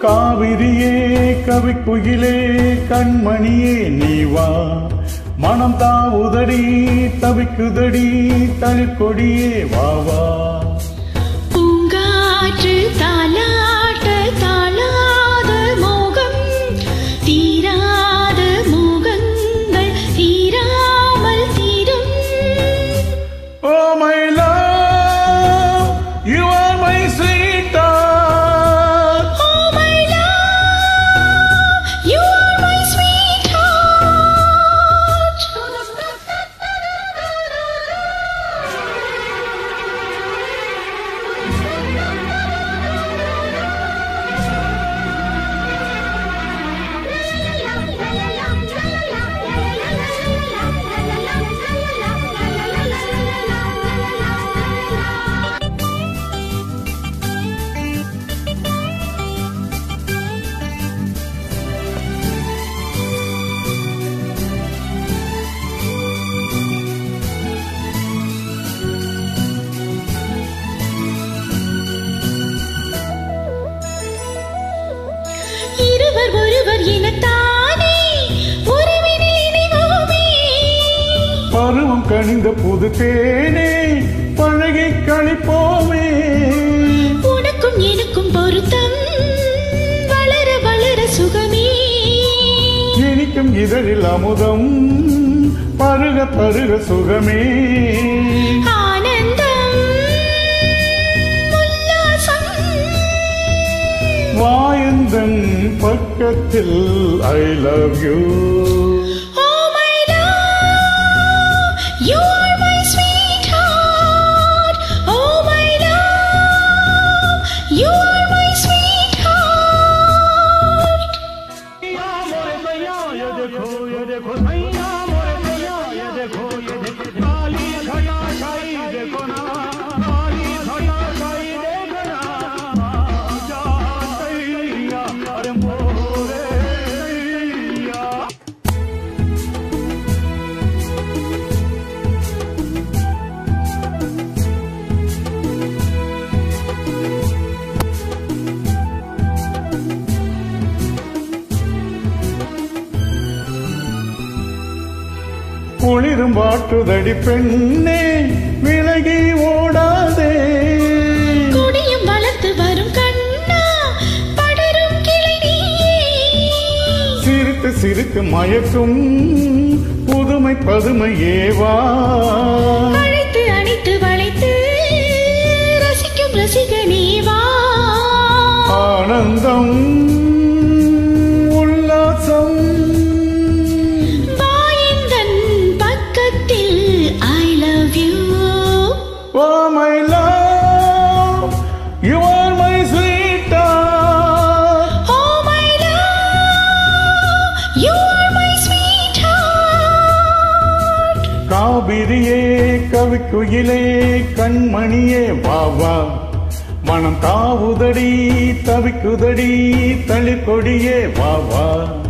காவிரியே கவிக்குயிலே கண்மணியே நீ வா மனம் தாவுதடி தவிக்குதடி தளிர்கொடியே வா வா பூங்காற்று தாலாட்ட தாளாத மோகம் தீராத மோகங்கள் தீராமல் தீரும் Oh my love, you are my sweetheart. Oh my love, you are my இருவர் ஒருவர் எனத்தானே உறவினில் இணைவோமே பருவம் கணிந்த புது தேனே பழகி கழிப்போமே உனக்கும் எனக்கும் பொருத்தம் வளர வளர சுகமே இனிக்கும் இதழில் அமுதம் பருக பருக சுகமே ஆனந்தம் உல்லாசம் வாயந்தன் பக்கத்தில் I love you Oh my love, you are my sweetheart. Oh my love, you are my sweetheart. குளிரும் வாட்டுதடி பெண்ணே விலகி ஓடாதே கொடியும் வளர்த்து வரும் கண்ணா படரும் கிளை நீயே. சிரித்து சிரித்து மயக்கும் புதுமை பதுமை ஏவா அழைத்து அணைத்து வளைத்து ரசிக்கும் ரசிகனே வா ஆனந்தம் உல்லாசம் வாயந்தன் பக்கத்தில் I love you oh my love you are my sweet oh my love you are my sweet heart காவிரியே கவிக்குயிலே கண்மணியே வா வா மனம் தாவுதடி தவிக்குதடி தளிர்கொடியே வா வா